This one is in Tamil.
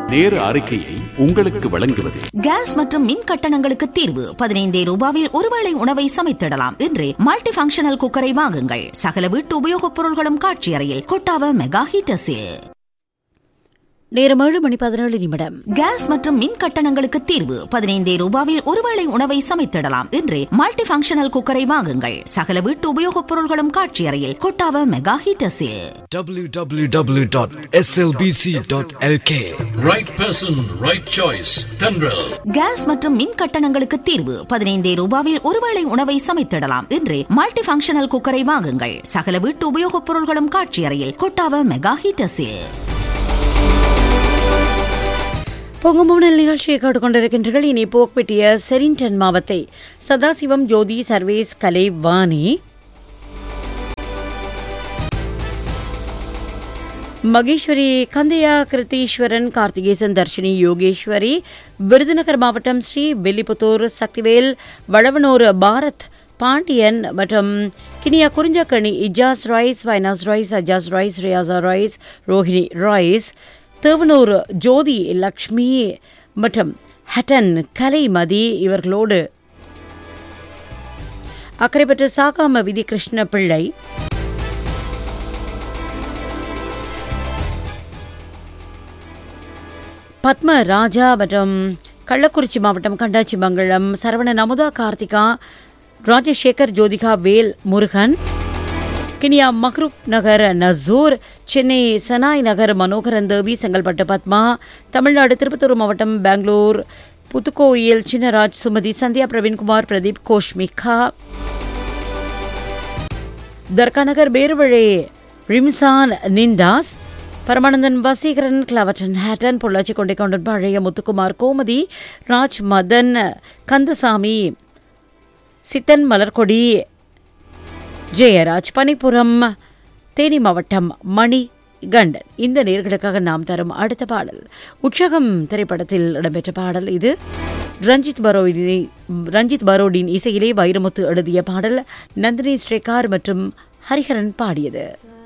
நேர அறிக்கையை உங்களுக்கு வழங்குவது கேஸ் மற்றும் மின் கட்டணங்களுக்கு தீர்வு பதினைந்தே ரூபாவில் ஒருவேளை உணவை சமைத்திடலாம் இன்று மல்டி ஃபங்க்ஷனல் குக்கரை வாங்குங்கள் சகல வீட்டு உபயோகப் பொருள்களும் காட்சி அறையில் கொட்டாவ மெகா ஹீட்டர்ஸில் நேரம் ஏழு மணி பதினேழு நிமிடம் கேஸ் மற்றும் மின் கட்டணங்களுக்கு தீர்வு பதினைந்தே ரூபாவில் ஒருவேளை உணவை சமைத்திடலாம் இன்று மல்டி ஃபங்க்ஷனல் குக்கரை வாங்குங்கள் சகல வீட்டு உபயோகப் பொருள்களும் காட்சி அறையில் கொட்டாவ மெகா ஹீட்டர்ஸில் www.slbc.lk Right person, right choice. Tendril. Gas மற்றும் மின் கட்டணங்களுக்கு தீர்வு பதினைந்தே ரூபாவில் ஒருவேளை உணவை சமைத்திடலாம் இன்று மல்டி ஃபங்க்ஷனல் குக்கரை வாங்குங்கள் சகல வீட்டு உபயோகப் பொருள்களும் காட்சி அறையில் கொட்டாவ மெகா ஹீட்டர்ஸில் பொங்கமூனல் நிகழ்ச்சியை கேட்டுக்கொண்டிருக்கின்றீர்கள் இனி போக்பெட்டிய செரின்டன் மாவத்தை சதாசிவம் ஜோதி சர்வேஸ் கலை வாணி மகேஸ்வரி கந்தையா கிருத்தீஸ்வரன் கார்த்திகேசன் தர்ஷினி யோகேஸ்வரி விருதுநகர் மாவட்டம் ஸ்ரீ வெள்ளிபுத்தூர் சக்திவேல் வளவனூர் பாரத் பாண்டியன் மற்றும் கினியா குறிஞ்சக்கணி இஜாஸ் ராய்ஸ் ஃபைனாஸ் ராய்ஸ் அஜாஸ் ராய்ஸ் ரியாசா ராய்ஸ் ரோஹிணி ராய்ஸ் தேவனூர் ஜோதி லக்ஷ்மி மற்றும் ஹட்டன் கலைமதி இவர்களோடு அக்கறைப்பட்ட சாகாம விதி கிருஷ்ண பிள்ளை பத்ம ராஜா மற்றும் கள்ளக்குறிச்சி மாவட்டம் கண்டாச்சி மங்கலம் சரவணன் அமுதா கார்த்திகா ராஜசேகர் ஜோதிகா வேல் முருகன் கினியா மக்ரூப் நகர் நசூர் சென்னை சனாய் நகர் மனோகரன் தேவி செங்கல்பட்டு பத்மா தமிழ்நாடு திருப்பத்தூர் மாவட்டம் பெங்களூர் புத்துக்கோயில் சின்னராஜ் சுமதி சந்தியா பிரவீன்குமார் பிரதீப் கோஷ்மிகா தர்காநகர் பேருவழே ரிம்சான் நிந்தாஸ் பரமானந்தன் வசீகரன் கிளவட்டன் ஹேட்டன் பொள்ளாச்சி கொண்டை கொண்டன் பழைய முத்துக்குமார் கோமதி ராஜ் மதன் கந்தசாமி சித்தன் மலர்கொடி ஜெயராஜ் பனிப்புரம் தேனி மாவட்டம் மணி கண்டன் இந்த நேர்களுக்காக நாம் தரும் அடுத்த பாடல் உற்சாகம் திரைப்படத்தில் இடம்பெற்ற பாடல் இது ரஞ்சித் பரோடின் ரஞ்சித் பரோடின் இசையிலே வைரமுத்து எழுதிய பாடல் நந்தினி ஸ்ரேகார் மற்றும் ஹரிஹரன் பாடியது